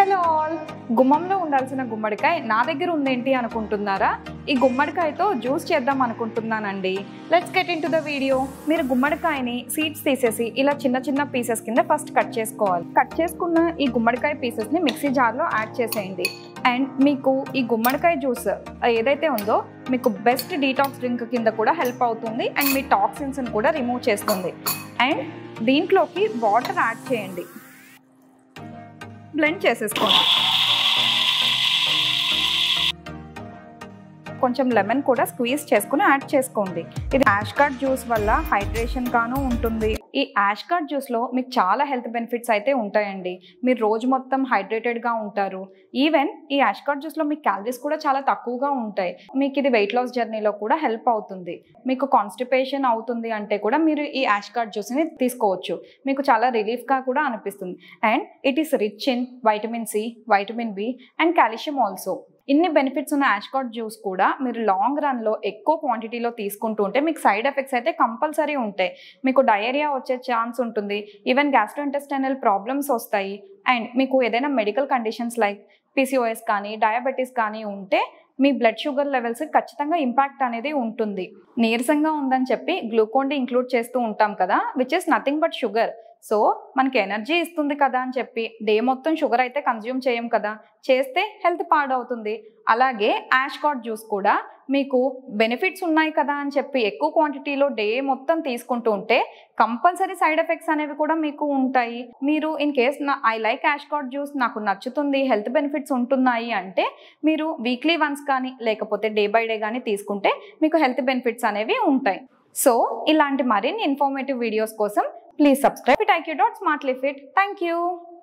hello all గుమ్మంలో ఉండాల్సిన గుమ్మడికాయ నా దగ్గర ఉందేంటి అనుకుంటున్నారా ఈ గుమ్మడికాయతో జ్యూస్ చేద్దాం అనుకుంటున్నానండి let's get into the video మీరు గుమ్మడికాయని సీడ్స్ తీసేసి ఇలా చిన్న చిన్న పీసెస్ కింద ఫస్ట్ కట్ చేసుకోవాలి కట్ చేసుకున్న ఈ గుమ్మడికాయ పీసెస్ని మిక్సీ జార్లో యాడ్ చేసేయండి అండ్ మీకు ఈ గుమ్మడికాయ జ్యూస్ ఏదైతే ఉందో మీకు బెస్ట్ డీటాక్స్ డ్రింక్ కింద కూడా హెల్ప్ అవుతుంది అండ్ మీ టాక్సిన్స్ని కూడా రిమూవ్ చేస్తుంది అండ్ దీంట్లోకి వాటర్ యాడ్ చేయండి బ్లెండ్ చేసేసుకోండి కొంచెం లెమన్ కూడా స్క్వీజ్ చేసుకుని యాడ్ చేసుకోండి ఇది యాష్ కార్డ్ జ్యూస్ వల్ల హైడ్రేషన్ గాను ఉంటుంది ఈ యాష్ కార్డ్ జ్యూస్లో మీకు చాలా హెల్త్ బెనిఫిట్స్ అయితే ఉంటాయండి మీరు రోజు మొత్తం హైడ్రేటెడ్గా ఉంటారు ఈవెన్ ఈ యాష్ కార్డ్ జ్యూస్లో మీకు క్యాలరీస్ కూడా చాలా తక్కువగా ఉంటాయి మీకు ఇది వెయిట్ లాస్ జర్నీలో కూడా హెల్ప్ అవుతుంది మీకు కాన్స్టిపేషన్ అవుతుంది అంటే కూడా మీరు ఈ యాష్ కార్డ్ జ్యూస్ని తీసుకోవచ్చు మీకు చాలా రిలీఫ్గా కూడా అనిపిస్తుంది and it is rich in vitamin C vitamin B and calcium also ఇన్ని బెనిఫిట్స్ ఉన్న యాష్కాట్ జ్యూస్ కూడా మీరు లాంగ్ రన్లో ఎక్కువ క్వాంటిటీలో తీసుకుంటూ ఉంటే మీకు సైడ్ ఎఫెక్ట్స్ అయితే కంపల్సరీ ఉంటాయి మీకు డయేరియా వచ్చే ఛాన్స్ ఉంటుంది ఈవెన్ గ్యాస్ట్రోఇంటెస్టైనల్ ప్రాబ్లమ్స్ వస్తాయి అండ్ మీకు ఏదైనా మెడికల్ కండిషన్స్ లైక్ పీసీఓఎస్ కానీ డయాబెటీస్ కానీ ఉంటే మీ బ్లడ్ షుగర్ లెవెల్స్ ఖచ్చితంగా ఇంపాక్ట్ అనేది ఉంటుంది నీరసంగా ఉందని చెప్పి గ్లూకోన్ డి ఇంక్లూడ్ చేస్తూ ఉంటాం కదా which is nothing but sugar so మనకి ఎనర్జీ ఇస్తుంది కదా అని చెప్పి డే మొత్తం షుగర్ అయితే కన్జ్యూమ్ చేయం కదా చేస్తే హెల్త్ పాడవుతుంది అలాగే యాష్ కార్డ్ జ్యూస్ కూడా మీకు బెనిఫిట్స్ ఉన్నాయి కదా అని చెప్పి ఎక్కువ క్వాంటిటీలో డే మొత్తం తీసుకుంటూ ఉంటే కంపల్సరీ సైడ్ ఎఫెక్ట్స్ అనేవి కూడా మీకు ఉంటాయి మీరు ఇన్ కేస్ నా I like ash gourd juice నాకు నచ్చుతుంది హెల్త్ బెనిఫిట్స్ ఉంటున్నాయి అంటే మీరు వీక్లీ వన్స్ కానీ లేకపోతే డే బై డే కానీ తీసుకుంటే మీకు హెల్త్ బెనిఫిట్స్ అనేవి ఉంటాయి సో ఇలాంటి మరిన్ని ఇన్ఫర్మేటివ్ వీడియోస్ కోసం please subscribe IQ dot smart లిఫిట్ థ్యాంక్ యూ